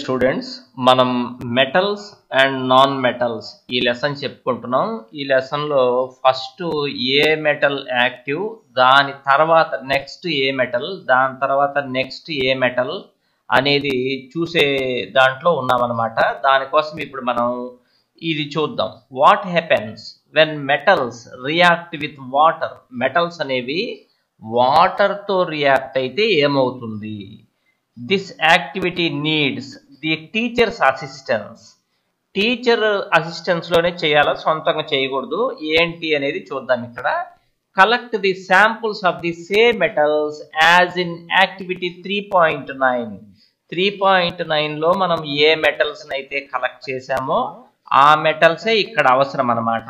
students మనం metals and non metals ఈ lesson చెప్పుకుంటున్నాం ఈ లెసన్లో ఫస్ట్ ఏ మెటల్ యాక్టివ్ దాని తర్వాత నెక్స్ట్ ఏ మెటల్ దాని తర్వాత నెక్స్ట్ ఏ మెటల్ అనేది చూసే దాంట్లో ఉన్నామన్నమాట దానికోసం ఇప్పుడు మనం ఇది చూద్దాం what happens when metals react with water metals అనేవి వాటర్తో రియాక్ట్ అయితే ఏమవుతుంది this activity needs the teacher's assistance teacher అసిస్టెన్స్లోనే చేయాలా సొంతంగా చేయకూడదు ఏంటి అనేది చూద్దాం ఇక్కడ collect the samples of the same metals as in activity three point nine three point నైన్లో మనం ఏ మెటల్స్ అయితే కలెక్ట్ చేశామో ఆ మెటల్సే ఇక్కడ అవసరం అన్నమాట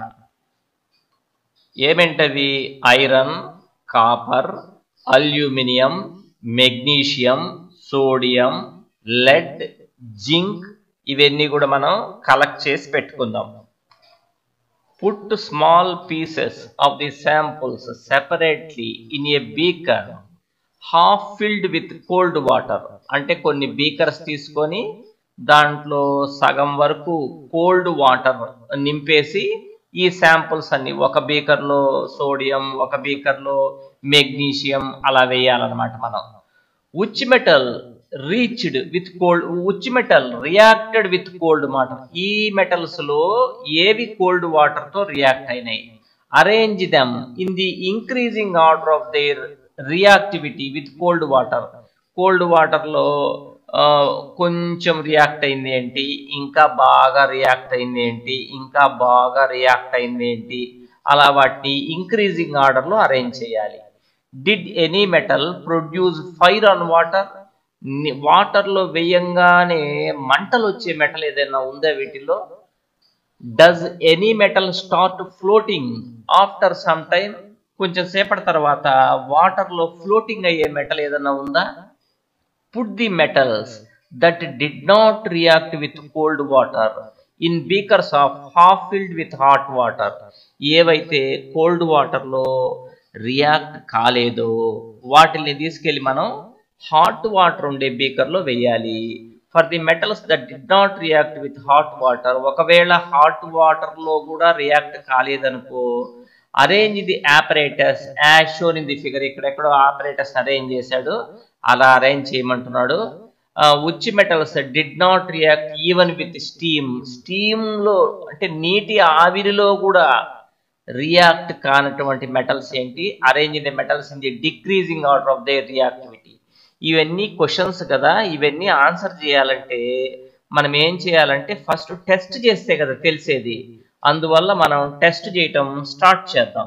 ఏమేంటవి iron copper aluminium magnesium sodium lead zinc ఇవన్నీ కూడా మనం కలెక్ట్ చేసి పెట్టుకుందాం put small pieces of the samples separately in a beaker half filled with cold water అంటే కొన్ని బీకర్స్ తీసుకొని దాంట్లో సగం వరకు కోల్డ్ వాటర్ నింపేసి ఈ శాంపుల్స్ అన్ని ఒక బీకర్లో సోడియం ఒక బీకర్లో మెగ్నీషియం అలా వేయాలన్నమాట మనం which metal reached with cold which metal reacted with cold water ఈ మెటల్స్ లో ఏవి కోల్డ్ వాటర్ తో రియాక్ట్ అయినాయి arrange them in the increasing order of their reactivity with cold water cold water లో కొంచెం రియాక్ట్ అయింది ఏంటి ఇంకా బాగా రియాక్ట్ అయింది ఏంటి ఇంకా బాగా రియాక్ట్ అయింది ఏంటి అలా వాటిని ఇంక్రీజింగ్ ఆర్డర్లో అరేంజ్ చేయాలి did any metal produce fire on water వాటర్లో వేయంగానే మంటలు వచ్చే మెటల్ ఏదైనా ఉందా వీటిలో does any metal start floating after some time కొంచెం సేపటి తర్వాత వాటర్లో ఫ్లోటింగ్ అయ్యే మెటల్ ఏదైనా ఉందా put the metals that did not react with cold water in beakers of half filled with hot water ఏవైతే కోల్డ్ వాటర్లో రియాక్ట్ కాలేదో వాటిని తీసుకెళ్ళి మనం హాట్ వాటర్ ఉండే బీకర్లో వేయాలి for the metals that did not react with hot water ఒకవేళ హాట్ వాటర్లో కూడా రియాక్ట్ కాలేదనుకో arrange the operators as shown in the figure ఇక్కడెక్కడో ఆపరేటర్స్ అరేంజ్ చేశాడు అలా అరేంజ్ చేయమంటున్నాడు which metals did not react even with steam స్టీమ్లో అంటే నీటి ఆవిరిలో కూడా రియాక్ట్ కానటువంటి మెటల్స్ ఏంటి arrange the metals in the decreasing order of they reactivity ఇవన్నీ క్వశ్చన్స్ కదా ఇవన్నీ ఆన్సర్ చేయాలంటే మనం ఏం చేయాలంటే ఫస్ట్ టెస్ట్ చేస్తే కదా తెలిసేది అందువల్ల మనం టెస్ట్ చేయటం స్టార్ట్ చేద్దాం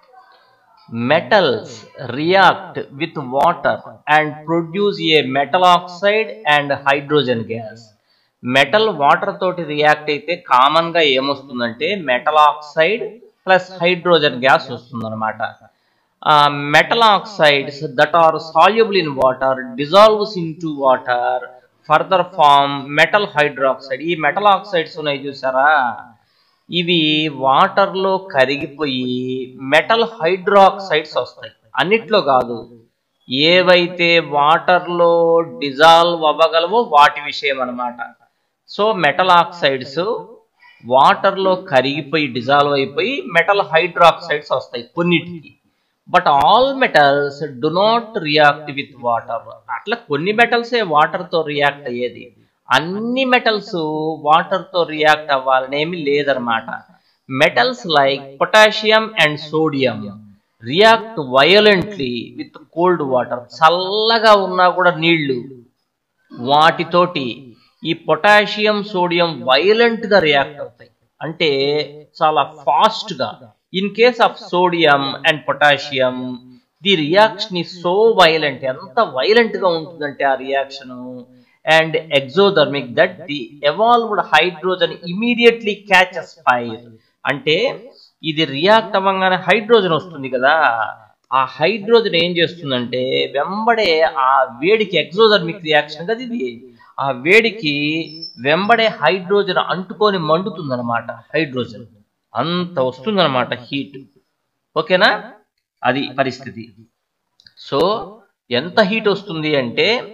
metals react with water and produce a metal oxide and hydrogen gas metal water తోటి రియాక్ట్ అయితే కామన్ గా ఏమొస్తుందంటే metal oxide plus hydrogen gas వస్తుందన్నమాట metal oxides that are soluble in water dissolves in to water further form metal hydroxide ఈ metal oxides ఉన్నాయి చూసారా ఇవి వాటర్లో కరిగిపోయి మెటల్ హైడ్రాక్సైడ్స్ వస్తాయి అన్నిట్లో కాదు ఏవైతే వాటర్లో డిజాల్వ్ అవ్వగలవో వాటి విషయం అనమాట సో మెటల్ ఆక్సైడ్స్ వాటర్లో కరిగిపోయి డిజాల్వ్ అయిపోయి మెటల్ హైడ్రాక్సైడ్స్ వస్తాయి కొన్నిటికి but all metals do not react with water అట్లా కొన్ని మెటల్సే వాటర్తో రియాక్ట్ అయ్యేది అన్ని మెటల్స్ వాటర్తో రియాక్ట్ అవ్వాలనేమి లేదనమాట metals like potassium and sodium react violently with cold water చల్లగా ఉన్నా కూడా నీళ్లు వాటితోటి ఈ పొటాషియం సోడియం వైలెంట్ గా రియాక్ట్ అవుతాయి అంటే చాలా ఫాస్ట్ గా in case of sodium and potassium the reaction ఈ సో వైలెంట్ ఎంత వైలెంట్ గా ఉంటుందంటే ఆ reaction and exothermic that the evolved hydrogen immediately catches fire అంటే ఇది రియాక్ట్ అవ్వగానే హైడ్రోజన్ వస్తుంది కదా ఆ హైడ్రోజన్ ఏం చేస్తుందంటే వెంబడే ఆ వేడికి ఎగ్జోథర్మిక్ రియాక్షన్ కదా ఇది ఆ వేడికి వెంబడే హైడ్రోజన్ అంటుకొని మండుతుందన్నమాట హైడ్రోజన్ అంత వస్తుందన్నమాట హీట్ ఓకేనా అది పరిస్థితి సో ఎంత హీట్ వస్తుంది అంటే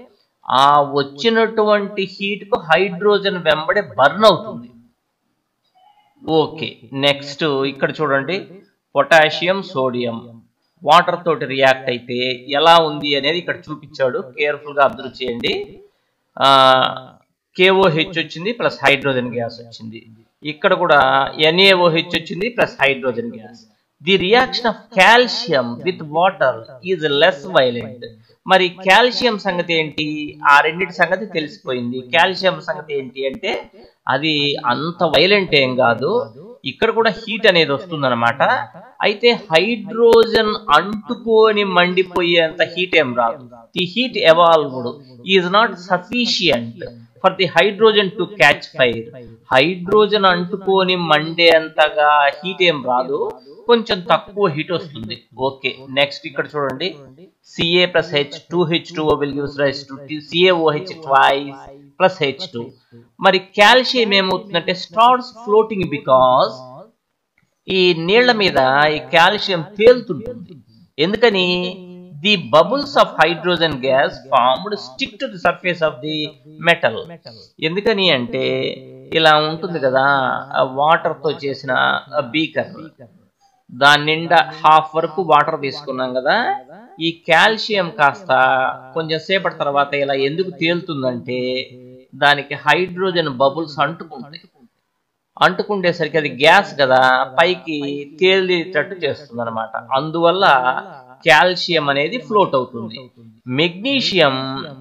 ఆ వచ్చినటువంటి హీట్ కు హైడ్రోజన్ వెంబడే బర్న్ అవుతుంది ఓకే నెక్స్ట్ ఇక్కడ చూడండి పొటాషియం సోడియం వాటర్ తోటి రియాక్ట్ అయితే ఎలా ఉంది అనేది ఇక్కడ చూపించాడు కేర్ఫుల్ గా అబ్జర్వ్ చేయండి కేఓహెచ్ వచ్చింది ప్లస్ హైడ్రోజన్ గ్యాస్ వచ్చింది ఇక్కడ కూడా ఎన్ఏఓహెచ్ వచ్చింది plus hydrogen gas the reaction of calcium with water is less violent మరి కాల్షియం సంగతి ఏంటి ఆ రెండింటి సంగతి తెలిసిపోయింది కాల్షియం సంగతి ఏంటి అంటే అది అంత వైలెంట్ ఏం కాదు ఇక్కడ కూడా హీట్ అనేది వస్తుందన్నమాట అయితే హైడ్రోజన్ అంటుకొని మండిపోయేంత హీట్ ఏం రాదు the heat evolved is not sufficient for the hydrogen to catch fire hydrogen అంటుకొని మండేంతగా హీట్ ఏం రాదు కొంచెం తక్కువ హీట్ వస్తుంది ఓకే నెక్స్ట్ ఇక్కడ చూడండి C A plus H two H two will gives rise to C A O H twice plus H two మరి కాల్షియం ఏమవుతుందంటే స్టార్ట్స్ ఫ్లోటింగ్ బికాస్ ఈ నీళ్ల మీద ఈ కాల్షియం తేలుతుంటుంది ఎందుకని the bubbles of hydrogen gas formed stick to the surface of the metal ఎందుకని అంటే ఇలా ఉంటుంది కదా వాటర్ తో చేసిన బీకర్ దాని నిండా హాఫ్ వరకు వాటర్ తీసుకున్నాం కదా ఈ కాల్షియం కాస్త కొంచెం సేపటి తర్వాత ఇలా ఎందుకు తేలుతుందంటే దానికి హైడ్రోజన్ బబుల్స్ అంటుకుంటాయి అంటుకుండేసరికి అది గ్యాస్ కదా పైకి తేలిటట్టు చేస్తుంది అనమాట అందువల్ల కాల్షియం అనేది ఫ్లోట్ అవుతుంది magnesium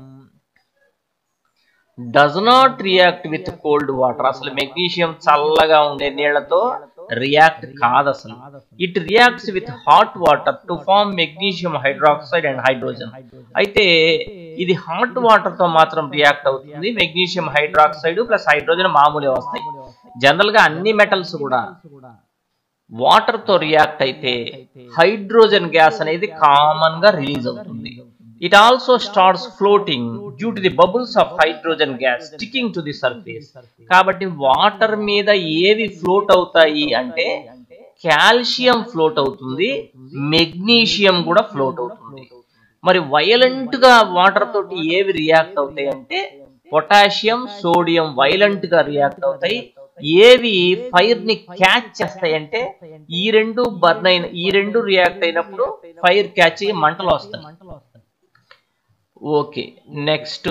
does not react with cold water అసలు మెగ్నీషియం చల్లగా ఉండే నీళ్లతో రియాక్ట్ కాదు అసలు it reacts with hot water to form magnesium hydroxide and hydrogen అయితే ఇది హాట్ వాటర్ తో మాత్రం రియాక్ట్ అవుతుంది మెగ్నీషియం హైడ్రాక్సైడ్ ప్లస్ హైడ్రోజన్ మామూలే వస్తాయి జనరల్ గా అన్ని మెటల్స్ కూడా వాటర్ తో రియాక్ట్ అయితే హైడ్రోజన్ గ్యాస్ అనేది కామన్ గా రిలీజ్ అవుతుంది it also starts floating due to the bubbles of hydrogen gas sticking to the surface కాబట్టి వాటర్ మీద ఏవి ఫ్లోట్ అవుతాయి అంటే కాల్షియం ఫ్లోట్ అవుతుంది మెగ్నీషియం కూడా ఫ్లోట్ అవుతుంది మరి వైలెంట్ గా వాటర్ తోటి ఏవి రియాక్ట్ అవుతాయి అంటే పొటాషియం సోడియం వైలెంట్ గా రియాక్ట్ అవుతాయి ఏవి ఫైర్ ని క్యాచ్ చేస్తాయి అంటే ఈ రెండు బర్న్ అయిన ఈ రెండు రియాక్ట్ అయినప్పుడు ఫైర్ క్యాచ్ అయ్యి మంటలు వస్తాయి ఓకే నెక్స్ట్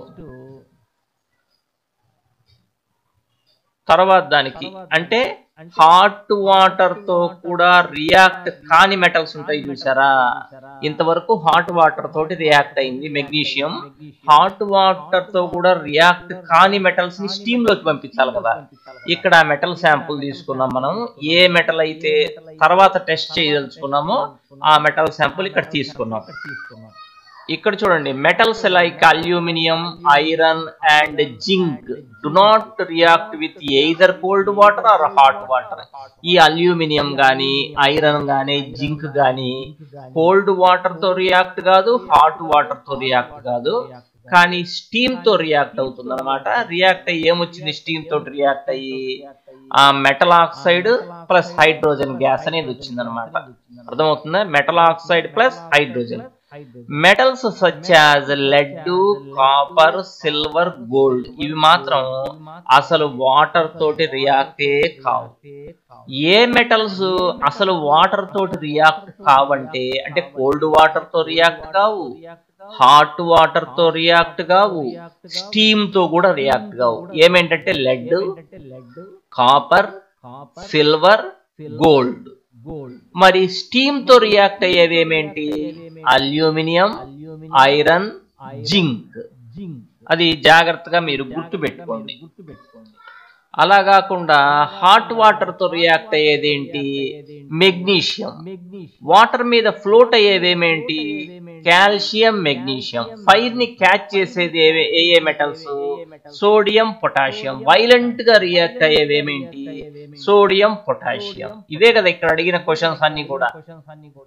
తర్వాత దానికి అంటే హాట్ వాటర్ తో కూడా రియాక్ట్ కాని మెటల్స్ ఉంటాయి చూసారా ఇంతవరకు హాట్ వాటర్ తోటి రియాక్ట్ అయింది మెగ్నీషియం హాట్ వాటర్ తో కూడా రియాక్ట్ కాని మెటల్స్ ని స్టీమ్ లోకి పంపించాలి కదా ఇక్కడ మెటల్ శాంపుల్ తీసుకున్నాం మనం ఏ మెటల్ అయితే తర్వాత టెస్ట్ చేయదలుచుకున్నామో ఆ మెటల్ శాంపుల్ ఇక్కడ తీసుకున్నాం ఇక్కడ చూడండి metals like aluminium iron and zinc do not react with either cold water or hot water ఈ అల్యూమినియం గాని ఐరన్ గాని జింక్ గాని కోల్డ్ వాటర్ తో రియాక్ట్ కాదు హాట్ వాటర్ తో రియాక్ట్ కాదు కానీ స్టీమ్ తో రియాక్ట్ అవుతుంది అనమాట రియాక్ట్ అయ్యి ఏమొచ్చింది స్టీమ్ తోటి రియాక్ట్ అయ్యి ఆ metal oxide plus hydrogen gas అనేది వచ్చింది అనమాట అర్థమవుతుందా metal oxide plus hydrogen metals such as lead copper silver gold ఇవి మాత్రం అసలు వాటర్ తోటి రియాక్టే కావు ఏ మెటల్స్ అసలు వాటర్ తోటి రియాక్ట్ కావంటే అంటే కోల్డ్ వాటర్ తో రియాక్ట్ కావు హాట్ వాటర్ తో రియాక్ట్ కావు స్టీమ్ తో కూడా రియాక్ట్ కావు ఏమేంటంటే లెడ్ కాపర్ సిల్వర్ గోల్డ్ మరి స్టీమ్ తో రియాక్ట్ అయ్యేవి ఏమేంటి అల్యూమినియం ఐరన్ జింక్ అది జాగ్రత్తగా మీరు గుర్తు పెట్టుకోండి అలా కాకుండా హాట్ వాటర్ తో రియాక్ట్ అయ్యేది ఏంటి మెగ్నీషియం వాటర్ మీద ఫ్లోట్ అయ్యేది ఏమేంటి కాల్షియం మెగ్నీషియం ఫైర్ ని క్యాచ్ చేసేది ఏవే ఏ ఏ మెటల్స్ సోడియం పొటాషియం వైలెంట్ గా రియాక్ట్ అయ్యేవి ఏమేంటి సోడియం పొటాషియం ఇవే కదా ఇక్కడ అడిగిన క్వశ్చన్స్ అన్ని కూడా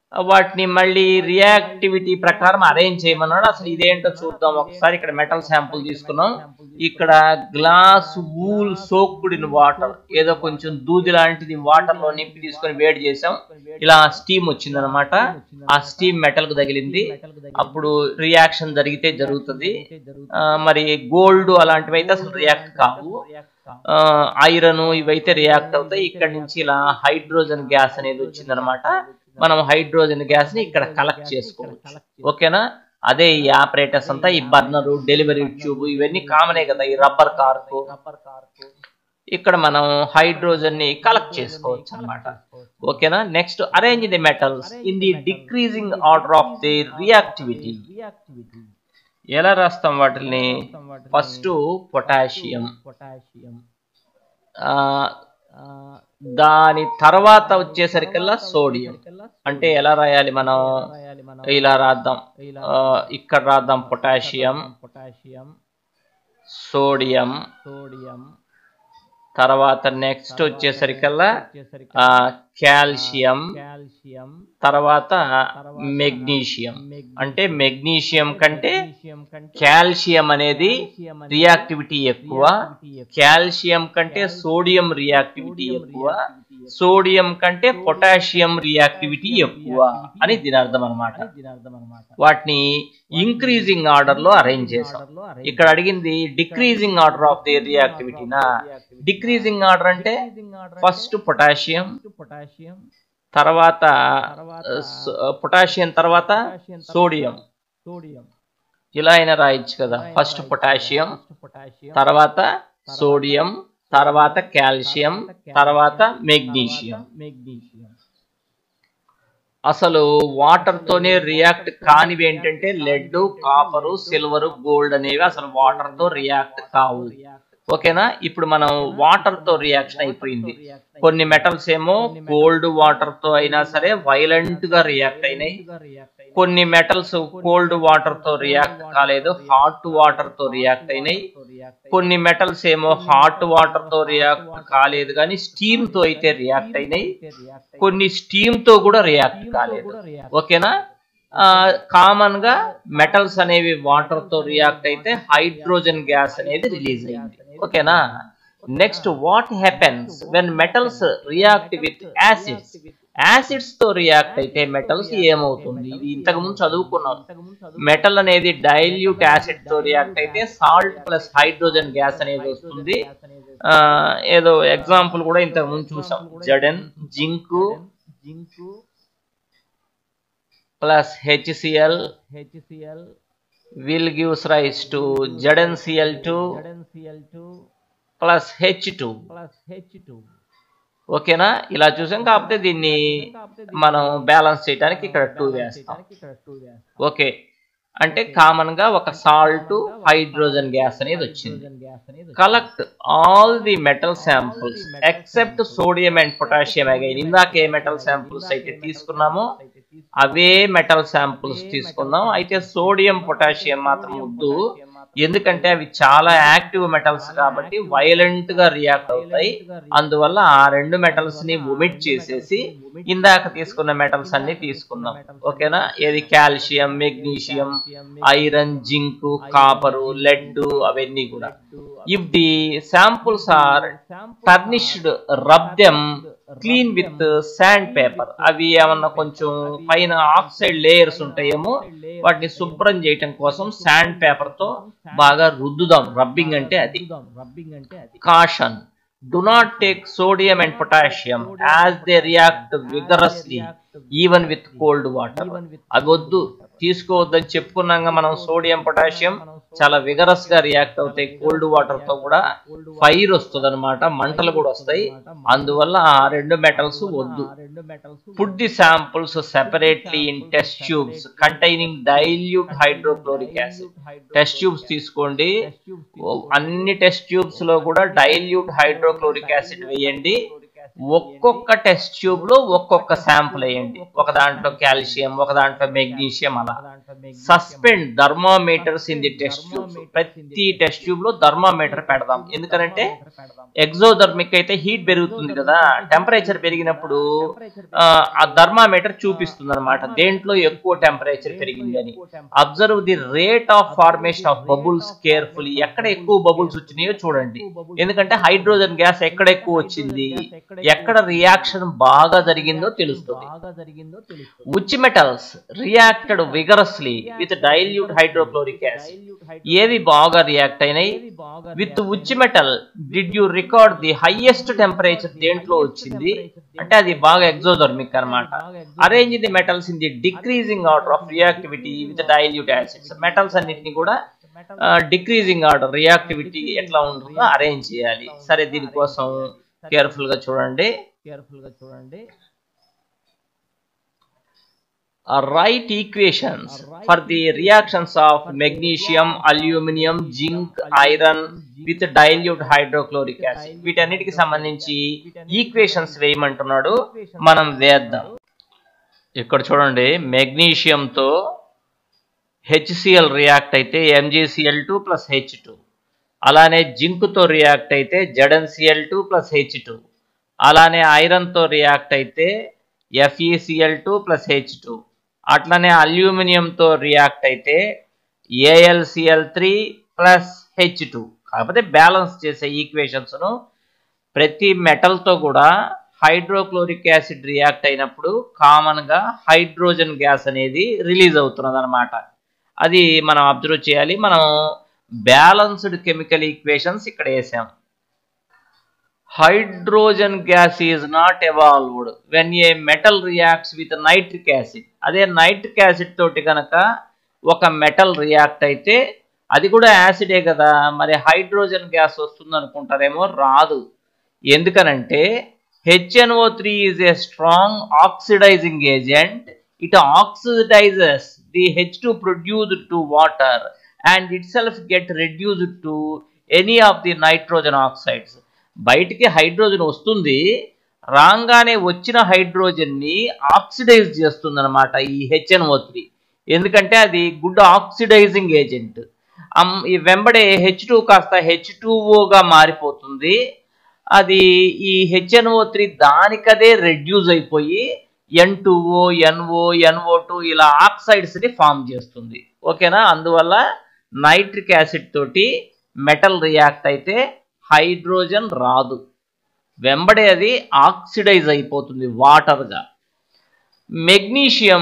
వాటిని మళ్ళీ రియాక్టివిటీ ప్రకారం అరేంజ్ చేయమన్నాడు అసలు ఇదేంటో చూద్దాం ఒకసారి ఇక్కడ మెటల్ శాంపుల్ తీసుకున్నాం ఇక్కడ glass wool soaked in water ఏదో కొంచెం దూది లాంటిది వాటర్ లో నింపి తీసుకొని వేడి చేసాం ఇలా స్టీమ్ వచ్చింది అనమాట ఆ స్టీమ్ మెటల్ కు తగిలింది అప్పుడు రియాక్షన్ జరిగితే జరుగుతుంది ఆ, మరి గోల్డ్ అలాంటివి అయితే అసలు రియాక్ట్ కావు ఐరన్ ఇవైతే రియాక్ట్ అవుతాయి ఇక్కడ నుంచి ఇలా హైడ్రోజన్ గ్యాస్ అనేది వచ్చిందనమాట మనం హైడ్రోజన్ గ్యాస్ ని ఇక్కడ కలెక్ట్ చేసుకోవచ్చు ఓకేనా అదే ఈ ఆపరేటర్స్ అంతా ఈ బర్నరు డెలివరీ ట్యూబ్ ఇవన్నీ కామనే కదా ఈ రబ్బర్ కార్క్ ఇక్కడ మనం హైడ్రోజన్ ని కలెక్ట్ చేసుకోవచ్చు అన్నమాట ఓకేనా next arrange the metals in the decreasing order of the reactivity ఎలా రాస్తాం వాటిని ఫస్ట్ పొటాషియం దాని తర్వాత వచ్చేసరికల్లా సోడియం అంటే ఎలా రాయాలి మనం ఇలా రాద్దాం ఆ, ఇక్కడ రాద్దాం పొటాషియం సోడియం తర్వాత నెక్స్ట్ వచ్చేసరికల్లా ఆ, కాల్షియం తర్వాత మెగ్నీషియం అంటే మెగ్నీషియం కంటే కాల్షియం అనేది రియాక్టివిటీ ఎక్కువ కాల్షియం కంటే సోడియం రియాక్టివిటీ ఎక్కువ సోడియం కంటే పొటాషియం రియాక్టివిటీ ఎక్కువ అని దీని అర్థం అనమాట వాటిని ఇంక్రీజింగ్ ఆర్డర్ లో అరేంజ్ చేసాం ఇక్కడ అడిగింది డిక్రీజింగ్ ఆర్డర్ ఆఫ్ ది రియాక్టివిటీనా డిక్రీజింగ్ ఆర్డర్ అంటే ఫస్ట్ పొటాషియం తర్వాత పొటాషియం తర్వాత సోడియం ఇలా అయినా రాయొచ్చు కదా ఫస్ట్ పొటాషియం తర్వాత సోడియం తర్వాత కాల్షియం తర్వాత మెగ్నీషియం అసలు వాటర్ తోనే రియాక్ట్ కానివి ఏంటంటే లెడ్ కాపరు సిల్వర్ గోల్డ్ అనేవి అసలు వాటర్ తో రియాక్ట్ కావు ఓకేనా ఇప్పుడు మనం వాటర్ తో రియాక్షన్ అయిపోయింది కొన్ని మెటల్స్ ఏమో కోల్డ్ వాటర్ తో అయినా సరే వైలెంట్ గా రియాక్ట్ అయినాయి కొన్ని మెటల్స్ కోల్డ్ వాటర్ తో రియాక్ట్ కాలేదు హాట్ వాటర్ తో రియాక్ట్ అయినాయి కొన్ని మెటల్స్ ఏమో హాట్ వాటర్ తో రియాక్ట్ కాలేదు కానీ స్టీమ్ తో అయితే రియాక్ట్ అయినాయి కొన్ని స్టీమ్ తో కూడా రియాక్ట్ కాలేదు ఓకేనా కామన్ గా మెటల్స్ అనేవి వాటర్ తో రియాక్ట్ అయితే హైడ్రోజన్ గ్యాస్ అనేది రిలీజ్ అయింది ఓకేనా next what happens when metals react with acids acids తో రియాక్ట్ అయితే మెటల్స్ ఏమవుతుంది ఇది ఇంతకు ముందు చదువుకున్నాం మెటల్ అనేది డైల్యూట్ యాసిడ్ తో రియాక్ట్ అయితే సాల్ట్ ప్లస్ హైడ్రోజన్ గ్యాస్ అనేది వస్తుంది ఆ, ఏదో ఎగ్జాంపుల్ కూడా ఇంతకు ముందు చూసాం Z N zinc plus H C L will gives rise to ZnCl2 plus H two ఓకేనా ఇలా చూసాం కాకపోతే దీన్ని మనం బ్యాలెన్స్ చేయడానికి ఇక్కడ టూ వేస్తాం ఓకే అంటే కామన్ గా ఒక సాల్ట్ హైడ్రోజన్ గ్యాస్ అనేది వచ్చింది collect all the metal samples except sodium and potassium again ఇందాక ఏ మెటల్ శాంపుల్స్ అయితే తీసుకున్నామో అవే మెటల్ శాంపుల్స్ తీసుకుందాం అయితే సోడియం పొటాషియం మాత్రం వద్దు ఎందుకంటే అవి చాలా యాక్టివ్ మెటల్స్ కాబట్టి వైలెంట్ గా రియాక్ట్ అవుతాయి అందువల్ల ఆ రెండు మెటల్స్ ని ఒమిట్ చేసేసి ఇందాక తీసుకున్న మెటల్స్ అన్ని తీసుకుందాం ఓకేనా ఏది calcium magnesium iron zinc copper lead అవన్నీ కూడా if the samples are tarnished rub them clean with sand paper అవి ఏమన్నా కొంచెం పైన ఆక్సైడ్ లేయర్స్ ఉంటాయేమో వాటిని శుభ్రం చేయటం కోసం శాండ్ పేపర్ తో బాగా రుద్దుదాం రబ్బింగ్ అంటే అది caution do not take sodium and potassium as they react vigorously even with cold water అవి వద్దు తీసుకోవద్దని చెప్పుకున్నాక మనం సోడియం పొటాషియం చాలా విగరస్ గా రియాక్ట్ అవుతాయి కోల్డ్ వాటర్ తో కూడా ఫైర్ వస్తుంది అనమాట మంటలు కూడా వస్తాయి అందువల్ల ఆ రెండు మెటల్స్ వద్దు put the samples separately in test tubes containing dilute hydrochloric acid test tubes తీసుకోండి అన్ని టెస్ట్ ట్యూబ్స్ లో కూడా డైల్యూట్ హైడ్రోక్లోరిక్ యాసిడ్ వేయండి ఒక్కొక్క టెస్ట్ ట్యూబ్ లో ఒక్కొక్క శాంపుల్ వేయండి ఒక దాంట్లో కాల్షియం ఒక దాంట్లో మెగ్నీషియం అలా suspend thermometers in the test tube ప్రతి టెస్ట్ ట్యూబ్ లో థర్మామీటర్ పెడదాం ఎందుకంటే ఎగ్జోథర్మిక్ అయితే హీట్ పెరుగుతుంది కదా టెంపరేచర్ పెరిగినప్పుడు ఆ, ఆ థర్మామీటర్ చూపిస్తుంది అనమాట దేంట్లో ఎక్కువ టెంపరేచర్ పెరిగింది అని observe the rate of formation of bubbles carefully ఎక్కడ ఎక్కువ బబుల్స్ వచ్చినాయో చూడండి ఎందుకంటే హైడ్రోజన్ గ్యాస్ ఎక్కడ ఎక్కువ వచ్చింది ఎక్కడ రియాక్షన్ బాగా జరిగిందో తెలుస్తుంది which metals reacted vigorously with dilute hydrochloric acid ఏవి బాగా రియాక్ట్ అయినాయి with which metal did you record the highest temperature దేంట్లో వచ్చింది అంటే అది బాగా ఎగ్జోథర్మిక్ అన్నమాట arrange the metals in the decreasing order of reactivity with dilute acids metals అన్నిటిని కూడా డిక్రీజింగ్ ఆర్డర్ రియాక్టివిటీ ఎట్లా ఉంటుందో అరేంజ్ చేయాలి సరే దీనికోసం కేర్ఫుల్ గా చూడండి కేర్ఫుల్ గా చూడండి write equations for the reactions of magnesium aluminium zinc iron with dilute hydrochloric acid వీటన్నిటికి సంబంధించి ఈక్వేషన్స్ వేయమంటున్నాడు మనం వేద్దాం ఇక్కడ చూడండి మెగ్నీషియంతో హెచ్సిఎల్ రియాక్ట్ అయితే M G C L two plus H two అలానే జింక్తో రియాక్ట్ అయితే Z N C L two plus H two అలానే ఐరన్తో రియాక్ట్ అయితే F E C L two plus H two అట్లనే అల్యూమినియంతో రియాక్ట్ అయితే A L C L three plus H two కాకపోతే బ్యాలెన్స్ చేసే ఈక్వేషన్స్ను ప్రతి మెటల్తో కూడా హైడ్రోక్లోరిక్ యాసిడ్ రియాక్ట్ అయినప్పుడు కామన్గా హైడ్రోజన్ గ్యాస్ అనేది రిలీజ్ అవుతున్నది అనమాట అది మనం అబ్జర్వ్ చేయాలి మనం బ్యాలన్స్డ్ కెమికల్ ఈక్వేషన్స్ ఇక్కడ వేసాం hydrogen gas is not evolved when a metal reacts with nitric acid అదే నైట్రిక్ యాసిడ్ తోటి కనుక ఒక మెటల్ రియాక్ట్ అయితే అది కూడా యాసిడే కదా మరి హైడ్రోజన్ గ్యాస్ వస్తుంది అనుకుంటారేమో రాదు ఎందుకనంటే H N O three is a strong oxidising agent it oxidises the H two produced to water and itself get reduced to any of the nitrogen oxides బయటికి హైడ్రోజన్ వస్తుంది రాగానే వచ్చిన హైడ్రోజన్ని ఆక్సిడైజ్ చేస్తుంది అనమాట ఈ హెచ్ఎన్ఓ త్రీ ఎందుకంటే అది గుడ్ ఆక్సిడైజింగ్ ఏజెంట్ ఈ వెంబడే హెచ్ టూ కాస్త హెచ్ గా మారిపోతుంది అది ఈ హెచ్ఎన్ఓ త్రీ దానికదే రెడ్యూస్ అయిపోయి N two O N O N O two ఇలా ఆక్సైడ్స్ని ఫామ్ చేస్తుంది ఓకేనా అందువల్ల నైట్రిక్ యాసిడ్ తోటి మెటల్ రియాక్ట్ అయితే హైడ్రోజన్ రాదు వెంబడే అది ఆక్సిడైజ్ అయిపోతుంది వాటర్గా మెగ్నీషియం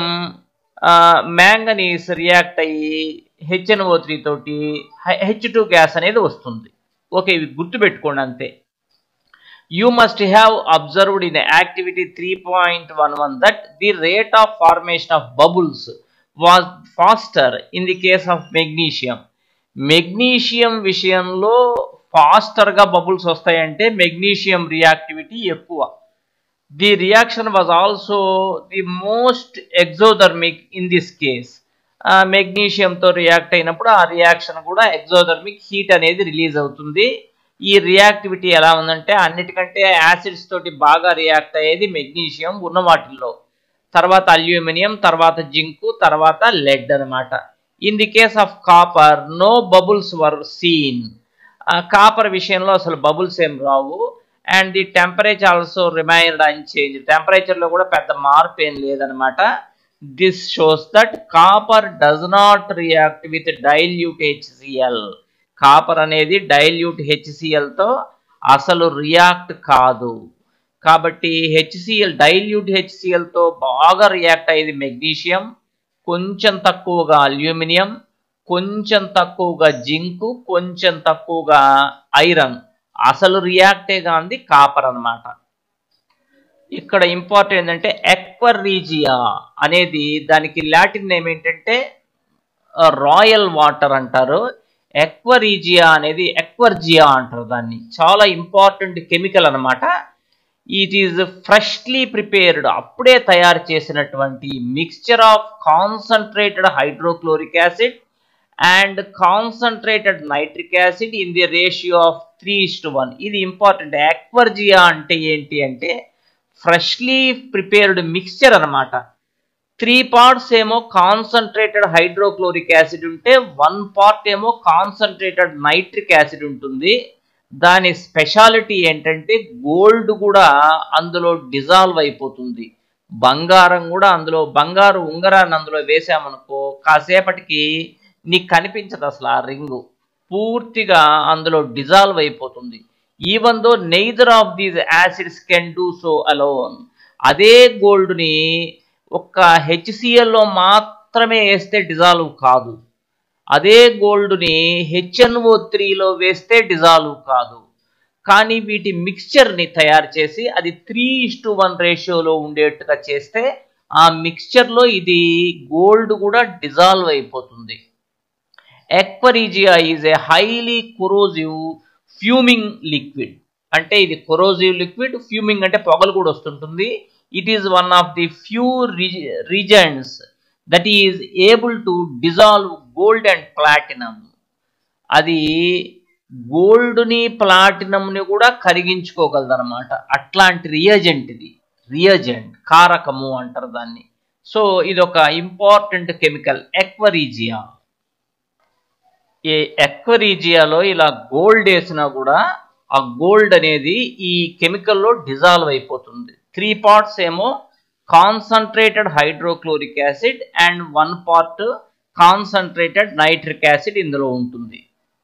మ్యాంగనీస్ రియాక్ట్ అయ్యి హెచ్ఎన్ఓ త్రీ తోటి హెచ్ టూ గ్యాస్ అనేది వస్తుంది ఓకే ఇవి గుర్తుపెట్టుకోండి అంతే you must have observed in activity 3.11 that the rate of formation of bubbles was faster in the case of magnesium magnesium విషయంలో ఫాస్టర్గా బబుల్స్ వస్తాయంటే మెగ్నీషియం రియాక్టివిటీ ఎక్కువ the reaction was also the most exothermic in this case మెగ్నీషియంతో react అయినప్పుడు ఆ reaction కూడా exothermic heat అనేది release అవుతుంది ఈ రియాక్టివిటీ ఎలా ఉందంటే అన్నిటికంటే యాసిడ్స్ తోటి బాగా రియాక్ట్ అయ్యేది మెగ్నీషియం ఉన్న వాటిల్లో తర్వాత అల్యూమినియం తర్వాత జింకు తర్వాత లెడ్ అనమాట in the case of copper no bubbles were seen copper విషయంలో అసలు బబుల్స్ ఏం రావు and the temperature also remained unchanged టెంపరేచర్లో కూడా పెద్ద మార్పు ఏం లేదనమాట this shows that copper does not react with dilute H C L copper అనేది డైల్యూట్ హెచ్సిఎల్తో అసలు రియాక్ట్ కాదు కాబట్టి హెచ్సిఎల్ డైల్యూట్ హెచ్సిఎల్తో బాగా రియాక్ట్ అయ్యేది మెగ్నీషియం కొంచెం తక్కువగా అల్యూమినియం కొంచెం తక్కువగా జింకు కొంచెం తక్కువగా ఐరన్ అసలు రియాక్టే కాంది కాపర్ అనమాట ఇక్కడ ఇంపార్టెంట్ ఏంటంటే ఎక్వర్రీజియా అనేది దానికి లాటిన్ నేమ్ ఏంటంటే రాయల్ వాటర్ అంటారు ఎక్వరీజియా అనేది ఎక్వర్జియా అంటారు దాన్ని చాలా ఇంపార్టెంట్ కెమికల్ అనమాట ఇట్ ఈజ్ ఫ్రెష్లీ ప్రిపేర్డ్ అప్పుడే తయారు చేసినటువంటి mixture of concentrated hydrochloric acid and concentrated nitric acid in the ratio of three is to one ఇది ఇంపార్టెంట్ ఎక్వర్జియా అంటే ఏంటి అంటే ఫ్రెష్లీ ప్రిపేర్డ్ మిక్స్చర్ అనమాట త్రీ పార్ట్స్ ఏమో కాన్సన్ట్రేటెడ్ హైడ్రోక్లోరిక్ యాసిడ్ ఉంటే వన్ పార్ట్ ఏమో కాన్సన్ట్రేటెడ్ నైట్రిక్ యాసిడ్ ఉంటుంది దాని స్పెషాలిటీ ఏంటంటే గోల్డ్ కూడా అందులో డిజాల్వ్ అయిపోతుంది బంగారం కూడా అందులో బంగారు ఉంగరాన్ని అందులో వేసామనుకో కాసేపటికి నీకు కనిపించదు అసలు ఆ రింగు పూర్తిగా అందులో డిజాల్వ్ అయిపోతుంది even though neither of these acids can do so alone అదే గోల్డ్ని ఒక్క హెచ్సిఎల్లో మాత్రమే వేస్తే డిజాల్వ్ కాదు అదే గోల్డ్ని హెచ్ఎన్ఓ త్రీలో వేస్తే డిజాల్వ్ కాదు కానీ వీటి మిక్స్చర్ని తయారు చేసి అది త్రీ ఇస్టు వన్ రేషియోలో ఉండేట్టుగా చేస్తే ఆ మిక్స్చర్లో ఇది గోల్డ్ కూడా డిజాల్వ్ అయిపోతుంది aqua regia is a highly corrosive fuming liquid అంటే ఇది కొరోజివ్ లిక్విడ్ ఫ్యూమింగ్ అంటే పొగలు కూడా వస్తుంటుంది it is one of the few reasons that is able to dissolve gold and platinum అది గోల్డ్ని ప్లాటినంని కూడా కరిగించుకోగలదన్నమాట అట్లాంటి రియేజెంట్ ఇది రియేజెంట్ కారకము అంటారు దాన్ని సో ఇది ఒక ఇంపార్టెంట్ కెమికల్ ఎక్వరీజియా ఈ ఎక్వరీజియాలో ఇలా గోల్డ్ వేసినా కూడా ఆ గోల్డ్ అనేది ఈ కెమికల్లో డిజాల్వ్ అయిపోతుంది త్రీ పార్ట్స్ ఏమో concentrated hydrochloric acid and one part concentrated nitric acid ఇందులో ఉంటుంది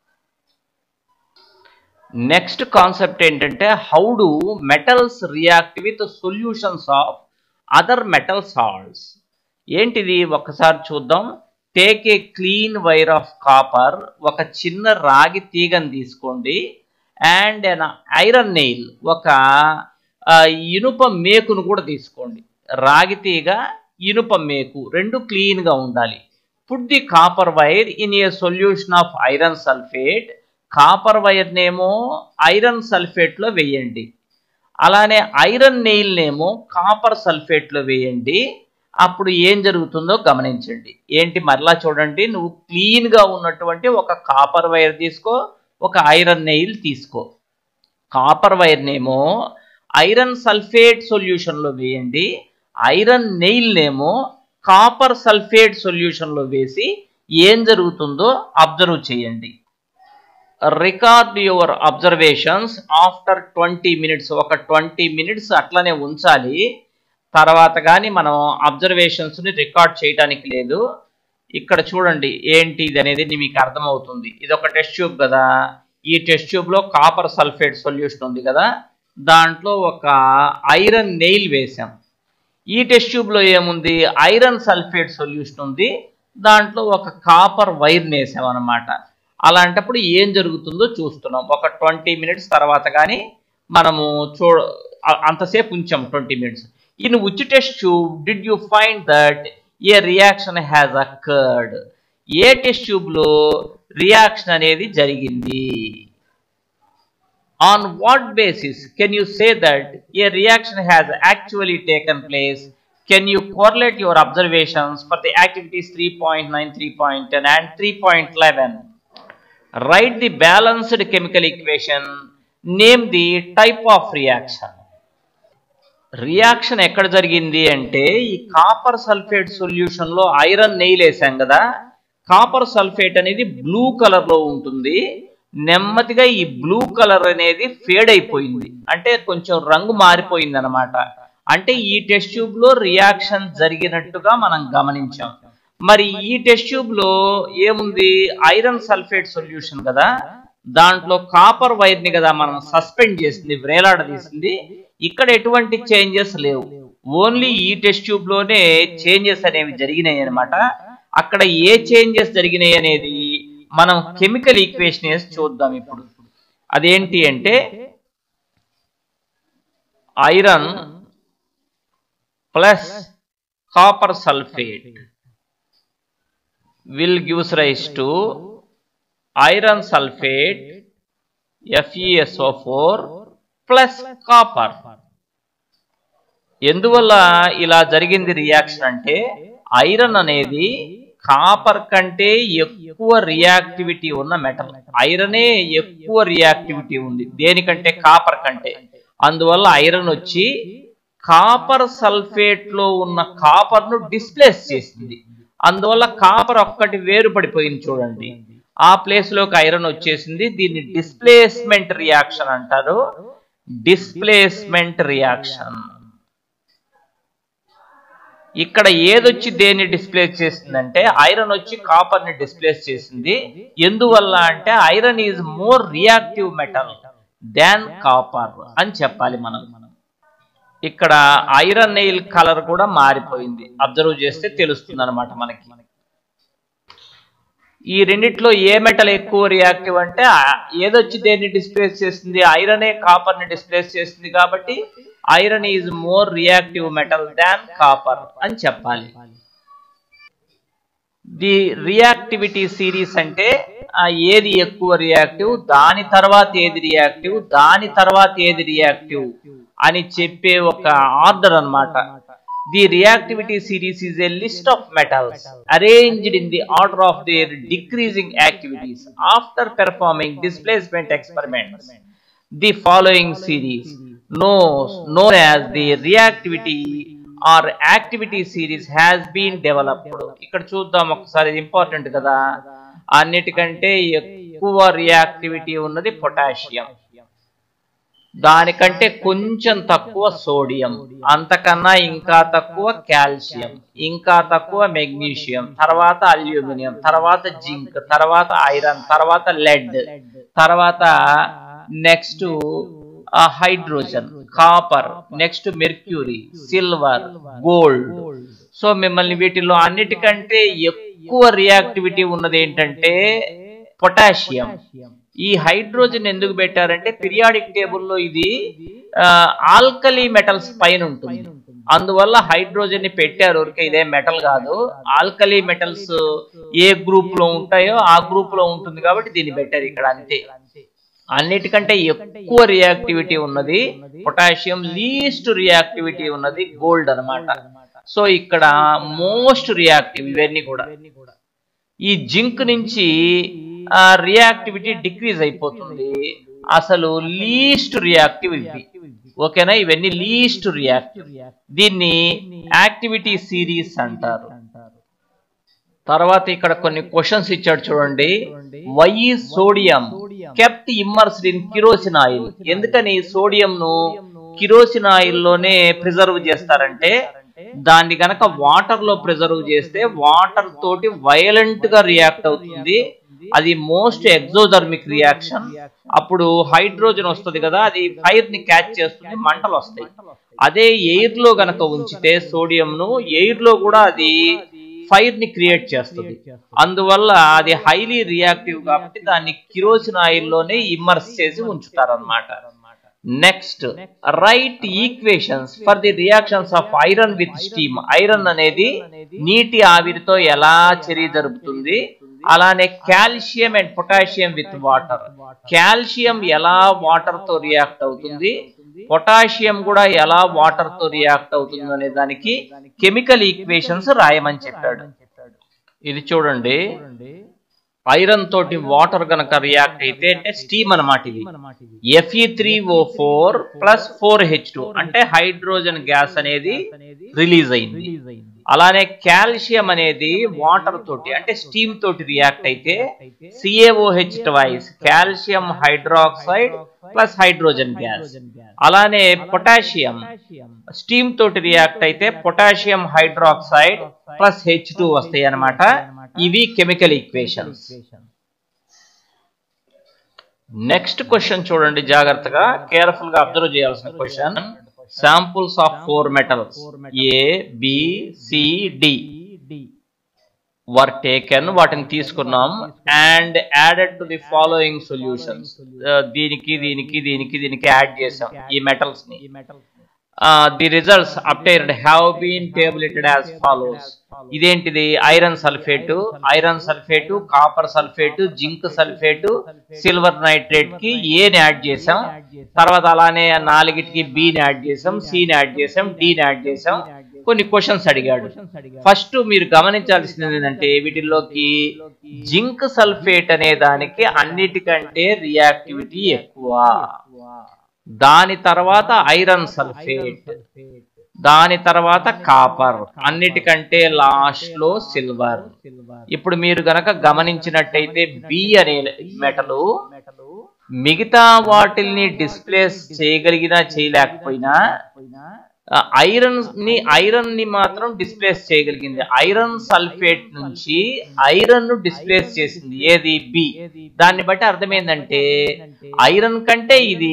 నెక్స్ట్ కాన్సెప్ట్ ఏంటంటే how do metals react with solutions of other metal salts ఏంటిది ఒకసారి చూద్దాం take a clean wire of copper ఒక చిన్న రాగి తీగని తీసుకోండి అండ్ అన్ ఐరన్ నెయిల్ ఒక ఇనుప మేకును కూడా తీసుకోండి రాగి తీగ ఇనుప మేకు రెండు క్లీన్గా ఉండాలి put the copper wire in a solution of iron sulphate copper వైర్నేమో ఐరన్ సల్ఫేట్లో వేయండి అలానే ఐరన్ నెయిల్నేమో కాపర్ సల్ఫేట్లో వేయండి అప్పుడు ఏం జరుగుతుందో గమనించండి ఏంటి మరలా చూడండి నువ్వు క్లీన్గా ఉన్నటువంటి ఒక కాపర్ వైర్ తీసుకో ఒక ఐరన్ నెయిల్ తీసుకో కాపర్ వైర్నేమో ఐరన్ సల్ఫేట్ సొల్యూషన్లో వేయండి ఐరన్ నెయిల్నేమో కాపర్ సల్ఫేట్ సొల్యూషన్లో వేసి ఏం జరుగుతుందో అబ్జర్వ్ చేయండి record your observations after twenty minutes ఒక ట్వంటీ మినిట్స్ అట్లనే ఉంచాలి తర్వాత కానీ మనం అబ్జర్వేషన్స్ని రికార్డ్ చేయడానికి లేదు ఇక్కడ చూడండి ఏంటి ఇది అనేది మీకు అర్థమవుతుంది ఇది ఒక టెస్ట్ ట్యూబ్ కదా ఈ టెస్ట్ ట్యూబ్లో కాపర్ సల్ఫేట్ సొల్యూషన్ ఉంది కదా దాంట్లో ఒక ఐరన్ నెయిల్ వేసాం ఈ టెస్ట్ ట్యూబ్లో ఏముంది ఐరన్ సల్ఫేట్ సొల్యూషన్ ఉంది దాంట్లో ఒక కాపర్ వైర్ని వేసాం అనమాట అలాంటప్పుడు ఏం జరుగుతుందో చూస్తున్నాం ఒక ట్వంటీ మినిట్స్ తర్వాత కానీ మనము చూ అంతసేపు ఉంచాం twenty minutes in which test tube did you find that a reaction has occurred ఏ టెస్ట్ ట్యూబ్లో రియాక్షన్ అనేది జరిగింది on what basis can you say that a reaction has actually taken place can you correlate your observations for the activities three point nine three point ten and three point eleven write the balanced chemical equation name the type of reaction reaction ఎక్కడ జరిగింది అంటే ఈ copper sulphate సొల్యూషన్లో iron nail వేసాం కదా copper sulphate అనేది blue కలర్లో ఉంటుంది నెమ్మదిగా ఈ బ్లూ కలర్ అనేది ఫేడ్ అయిపోయింది అంటే కొంచెం రంగు మారిపోయింది అనమాట అంటే ఈ టెస్ట్ ట్యూబ్లో రియాక్షన్ జరిగినట్టుగా మనం గమనించాం మరి ఈ టెస్ట్ ట్యూబ్లో ఏముంది ఐరన్ సల్ఫేట్ సొల్యూషన్ కదా దాంట్లో కాపర్ వైర్ని కదా మనం సస్పెండ్ చేసింది వ్రేలాడదీసింది ఇక్కడ ఎటువంటి చేంజెస్ లేవు ఓన్లీ ఈ టెస్ట్ ట్యూబ్ లోనే చేంజెస్ అనేవి జరిగినాయి అనమాట అక్కడ ఏ చేంజెస్ జరిగినాయి అనేది మనం కెమికల్ ఈక్వేషన్ వేసి చూద్దాం ఇప్పుడు అదేంటి అంటే iron plus copper sulphate will gives rise to iron sulphate F E S O four plus copper ఎందువల్ల ఇలా జరిగింది రియాక్షన్ అంటే ఐరన్ అనేది కాపర్ కంటే ఎక్కువ రియాక్టివిటీ ఉన్న మెటల్ ఐరనే ఎక్కువ రియాక్టివిటీ ఉంది దేనికంటే కాపర్ కంటే అందువల్ల ఐరన్ వచ్చి కాపర్ సల్ఫేట్ లో ఉన్న కాపర్ ను డిస్ప్లేస్ చేసింది అందువల్ల కాపర్ ఒక్కటి వేరు పడిపోయింది చూడండి ఆ ప్లేస్ లోకి ఐరన్ వచ్చేసింది దీన్ని డిస్ప్లేస్మెంట్ రియాక్షన్ అంటారు డిస్ప్లేస్మెంట్ రియాక్షన్ ఇక్కడ ఏదొచ్చి దేన్ని డిస్ప్లేస్ చేసిందంటే ఐరన్ వచ్చి కాపర్ ని డిస్ప్లేస్ చేసింది ఎందువల్ల అంటే iron is more reactive metal than copper అని చెప్పాలి మనం ఇక్కడ ఐరన్ నెయిల్ కలర్ కూడా మారిపోయింది అబ్జర్వ్ చేస్తే తెలుస్తుంది అనమాట మనకి ఈ రెండిట్లో ఏ మెటల్ ఎక్కువ రియాక్టివ్ అంటే ఆ- ఏదొచ్చి దేన్ని డిస్ప్లేస్ చేస్తుంది ఐరనే కాపర్ ని డిస్ప్లేస్ చేస్తుంది కాబట్టి iron is more reactive metal than copper అని చెప్పాలి ది రియాక్టివిటీ సిరీస్ అంటే ఆ ఏది ఎక్కువ రియాక్టివ్ దాని తర్వాత ఏది రియాక్టివ్ దాని తర్వాత ఏది రియాక్టివ్ అని చెప్పే ఒక ఆర్డర్ అన్నమాట the reactivity series is a list of metals arranged in the order of their decreasing activities after performing displacement experiments the following series knows known as the reactivity or activity series has been developed ఇక్కడ చూద్దాం ఒకసారి important కదా అన్నిటికంటే ఎక్కువ reactivity ఉన్నది potassium దానికంటే కొంచెం తక్కువ సోడియం అంతకన్నా ఇంకా తక్కువ కాల్షియం ఇంకా తక్కువ మెగ్నీషియం తర్వాత అల్యూమినియం తర్వాత జింక్ తర్వాత ఐరన్ తర్వాత లెడ్ తర్వాత next hydrogen copper next mercury silver gold so మిమ్మల్ని వీటిలో అన్నిటికంటే ఎక్కువ రియాక్టివిటీ ఉన్నది ఏంటంటే పొటాషియం ఈ హైడ్రోజన్ ఎందుకు పెట్టారంటే పిరియాడిక్ టేబుల్లో ఇది ఆల్కలీ మెటల్స్ పైన ఉంటుంది అందువల్ల హైడ్రోజన్ ని పెట్టారు ఊరికే ఇదే మెటల్ కాదు ఆల్కలీ మెటల్స్ ఏ గ్రూప్ లో ఉంటాయో ఆ గ్రూప్ లో ఉంటుంది కాబట్టి దీన్ని పెట్టారు ఇక్కడ అంతే అన్నిటికంటే ఎక్కువ రియాక్టివిటీ ఉన్నది పొటాషియం లీస్ట్ రియాక్టివిటీ ఉన్నది గోల్డ్ అన్నమాట సో ఇక్కడ మోస్ట్ రియాక్టివ్ ఇవన్నీ కూడా ఈ జింక్ నుంచి రియాక్టివిటీ డిక్రీజ్ అయిపోతుంది అసలు లీస్ట్ రియాక్టివ్ ఇవి ఓకేనా ఇవన్నీ లీస్ట్ రియాక్టివ్ దీన్ని యాక్టివిటీ సిరీస్ అంటారు తర్వాత ఇక్కడ కొన్ని క్వశ్చన్స్ ఇచ్చాడు చూడండి why sodium kept immersed in kerosene oil ఎందుకని సోడియం ను కిరోసిన్ ఆయిల్ లోనే ప్రిజర్వ్ చేస్తారంటే దాన్ని గనక వాటర్ లో ప్రిజర్వ్ చేస్తే వాటర్ తోటి వైలెంట్ గా రియాక్ట్ అవుతుంది అది మోస్ట్ ఎగ్జోధర్మిక్ రియాక్షన్ అప్పుడు హైడ్రోజన్ వస్తుంది కదా అది ఫైర్ ని క్యాచ్ చేస్తుంది మంటలు వస్తాయి అదే ఎయిర్ లో గనక ఉంచితే సోడియం ను ఎయిర్ లో కూడా అది ఫైర్ ని క్రియేట్ చేస్తుంది అందువల్ల అది హైలీ రియాక్టివ్ కాబట్టి దాన్ని కిరోసిన్ ఆయిల్ లోనే ఇమ్మర్స్ చేసి ఉంచుతారన్నమాట next write equations for the reactions of iron with steam iron అనేది నీటి ఆవిరితో ఎలా చర్య జరుపుతుంది అలానే calcium and potassium with water calcium ఎలా వాటర్ తో రియాక్ట్ అవుతుంది పొటాషియం కూడా ఎలా వాటర్ తో రియాక్ట్ అవుతుంది అనే దానికి కెమికల్ ఈక్వేషన్స్ రాయమని చెప్పాడు ఇది చూడండి ఐరన్ తోటి వాటర్ గనక రియాక్ట్ అయితే అంటే స్టీమ్ అనమాట ఇది F E three O four plus four H two అంటే హైడ్రోజన్ గ్యాస్ అనేది రిలీజ్ అయింది అలానే కాల్షియం అనేది వాటర్ తోటి అంటే స్టీమ్ తోటి రియాక్ట్ అయితే C A O H twice calcium hydroxide plus hydrogen gas అలానే పొటాషియం స్టీమ్ తోటి రియాక్ట్ అయితే potassium hydroxide plus H two వస్తాయి అనమాట ఇవి కెమికల్ ఈక్వేషన్స్ నెక్స్ట్ క్వశ్చన్ చూడండి జాగ్రత్తగా కేర్ఫుల్ గా అబ్జర్వ్ చేయాల్సిన question samples of four metals A B C D were taken వాటిని తీసుకున్నాం and added to the following solutions దీనికి దీనికి దీనికి దీనికి యాడ్ చేసాం ఈ మెటల్స్ ని the results obtained have been tabulated as follows ఇదేంటిది iron sulphate iron sulphate copper sulphate zinc sulphate silver nitrate కి ఏని యాడ్ చేసాం తర్వాత అలానే నాలుగిటికి బిని యాడ్ చేసాం సిని యాడ్ చేసాం డిని యాడ్ చేసాం కొన్ని క్వశ్చన్స్ అడిగాడు ఫస్ట్ మీరు గమనించాల్సింది ఏంటంటే వీటిల్లోకి జింక్ సల్ఫేట్ అనే దానికి అన్నిటికంటే రియాక్టివిటీ ఎక్కువ దాని తర్వాత ఐరన్ సల్ఫేట్ దాని తర్వాత కాపర్ అన్నిటికంటే లాస్ట్ లో సిల్వర్ ఇప్పుడు మీరు గనక గమనించినట్టయితే బి అనే మెటలు మిగతా వాటిల్ని డిస్ప్లేస్ చేయగలిగినా చేయలేకపోయినా ఐరన్ ని ఐరన్ ని మాత్రం డిస్ప్లేస్ చేయగలిగింది ఐరన్ సల్ఫేట్ నుంచి ఐరన్ ను డిస్ప్లేస్ చేసింది ఏది బి దాన్ని బట్టి అర్థమైందంటే ఐరన్ కంటే ఇది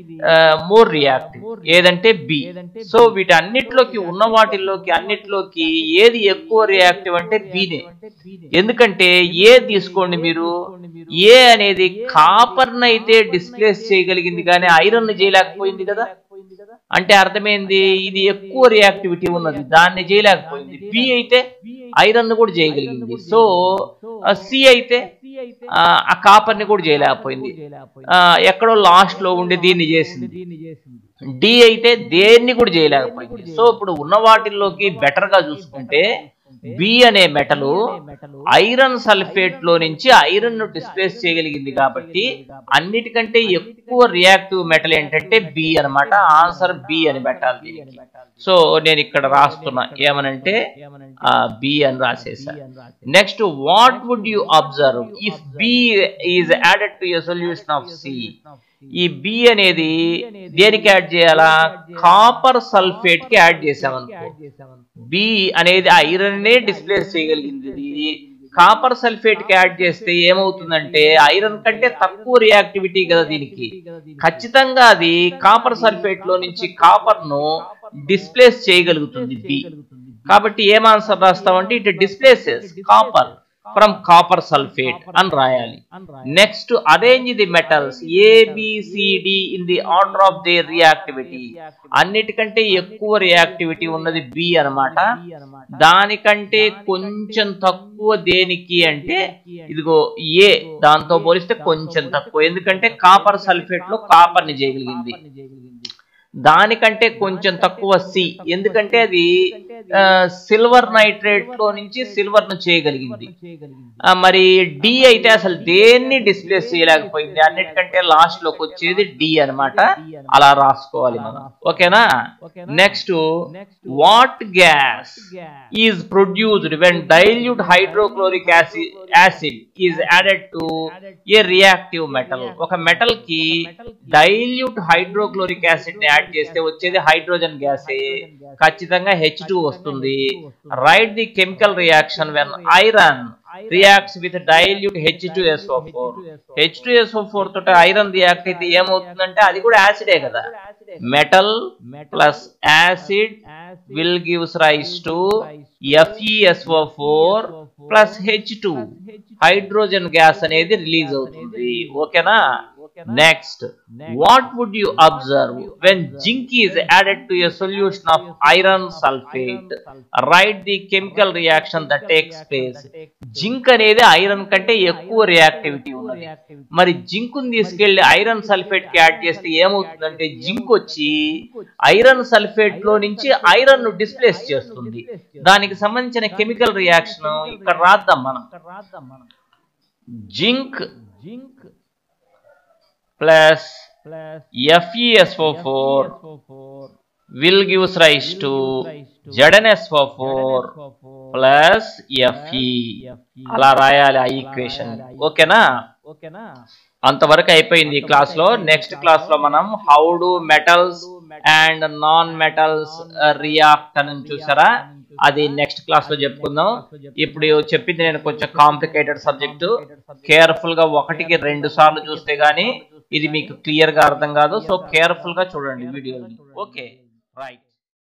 మోర్ రియాక్టివ్ ఏదంటే బి సో వీటన్నిటిలోకి ఉన్న వాటిల్లోకి అన్నిటిలోకి ఏది ఎక్కువ రియాక్టివ్ అంటే బినే ఎందుకంటే ఏ తీసుకోండి మీరు ఏ అనేది కాపర్ అయితే డిస్ప్లేస్ చేయగలిగింది కానీ ఐరన్ చేయలేకపోయింది కదా అంటే అర్థమైంది ఇది ఎక్కువ రియాక్టివిటీ ఉన్నది దాన్ని చేయలేకపోయింది బి అయితే ఐరన్ కూడా చేయగలిగింది సో సి అయితే ఆ కాపర్ ని కూడా చేయలేకపోయింది ఎక్కడో లాస్ట్ లో ఉండి దీన్ని చేసింది డి అయితే దేన్ని కూడా చేయలేకపోయింది సో ఇప్పుడు ఉన్న వాటిల్లోకి బెటర్ గా చూసుకుంటే బి అనే మెటలు ఐరన్ సల్ఫేట్ లో నుంచి ఐరన్ ను డిస్ప్లేస్ చేయగలిగింది కాబట్టి అన్నిటికంటే ఎక్కువ రియాక్టివ్ మెటల్ ఏంటంటే బి అనమాట ఆన్సర్ బి అని పెట్టాలి దీనికి సో నేను ఇక్కడ రాస్తున్నా ఏమనంటే బి అని రాసేసా next what would you observe if B is added to a solution of C ఈ బి అనేది దేనికి యాడ్ చేయాలా కాపర్ సల్ఫేట్ కి యాడ్ చేసామనుకో బి అనేది ఐరన్ నే డిస్ప్లేస్ చేయగలిగింది ఇది కాపర్ సల్ఫేట్ కి యాడ్ చేస్తే ఏమవుతుందంటే ఐరన్ కంటే తక్కువ రియాక్టివిటీ కదా దీనికి ఖచ్చితంగా అది కాపర్ సల్ఫేట్ లో నుంచి కాపర్ ను డిస్ప్లేస్ చేయగలుగుతుంది బి కాబట్టి ఏం ఆన్సర్ రాస్తామంటే it displaces copper from copper sulphate అని రాయాలి next arrange the metals A B C D in the order of the reactivity అన్నిటికంటే ఎక్కువ రియాక్టివిటీ ఉన్నది బి అనమాట దానికంటే కొంచెం తక్కువ దేనికి అంటే ఇదిగో ఏ దాంతో పోలిస్తే కొంచెం తక్కువ ఎందుకంటే కాపర్ సల్ఫేట్ లో కాపర్ ని చేయగలిగింది దానికంటే కొంచెం తక్కువ సి ఎందుకంటే అది సిల్వర్ నైట్రేట్ లో నుంచి సిల్వర్ ను చేయగలిగింది మరి డి అయితే అసలు దేన్ని డిస్ప్లేస్ చేయలేకపోయింది అన్నిటికంటే లాస్ట్ లోకి వచ్చేది డి అనమాట అలా రాసుకోవాలి మనం ఓకేనా next what gas is produced when dilute hydrochloric acid acid is added to a reactive metal ఒక మెటల్ కి డైల్యూట్ హైడ్రోక్లోరిక్ యాసిడ్ ని యాడ్ చేస్తే వచ్చేది హైడ్రోజన్ గ్యాసే ఖచ్చితంగా హెచ్ టూ వస్తుంది right the chemical reaction when iron reacts with dilute H two S O four H two S O four తోటి iron react అయితే ఏమవుతుందంటే అది కూడా యాసిడే కదా metal plus acid will gives rise to FeSO four plus H two hydrogen gas అనేది release అవుతుంది ఓకేనా next what would you observe when zinc is added to a solution of iron sulphate right the chemical reaction that takes place zinc అనేది iron కంటే ఎక్కువ reactivity ఉన్నది మరి zinc తీసుకెళ్లి iron sulphate కి యాడ్ చేస్తే ఏమవుతుందంటే జింక్ వచ్చి ఐరన్ సల్ఫేట్ లో నుంచి ఐరన్ ను డిస్ప్లేస్ చేస్తుంది దానికి సంబంధించిన కెమికల్ రియాక్షన్ ఇక్కడ రాద్దాం మనం zinc zinc plus FeSO4 will gives rise to ZnSO4 plus Fe అలా రాయాలి ఆ ఈక్వేషన్ ఓకేనా అంతవరకు అయిపోయింది ఈ క్లాస్ లో నెక్స్ట్ క్లాస్ లో మనం how do metals and non metals react అని చూసారా అది నెక్స్ట్ క్లాస్ లో చెప్పుకుందాం ఇప్పుడు చెప్పింది నేను కొంచెం కాంప్లికేటెడ్ సబ్జెక్టు కేర్ఫుల్ గా ఒకటికి రెండు సార్లు చూస్తే గానీ ఇది మీకు క్లియర్ గా అర్థం కాదు సో కేర్ఫుల్ గా చూడండి వీడియోని ఓకే రైట్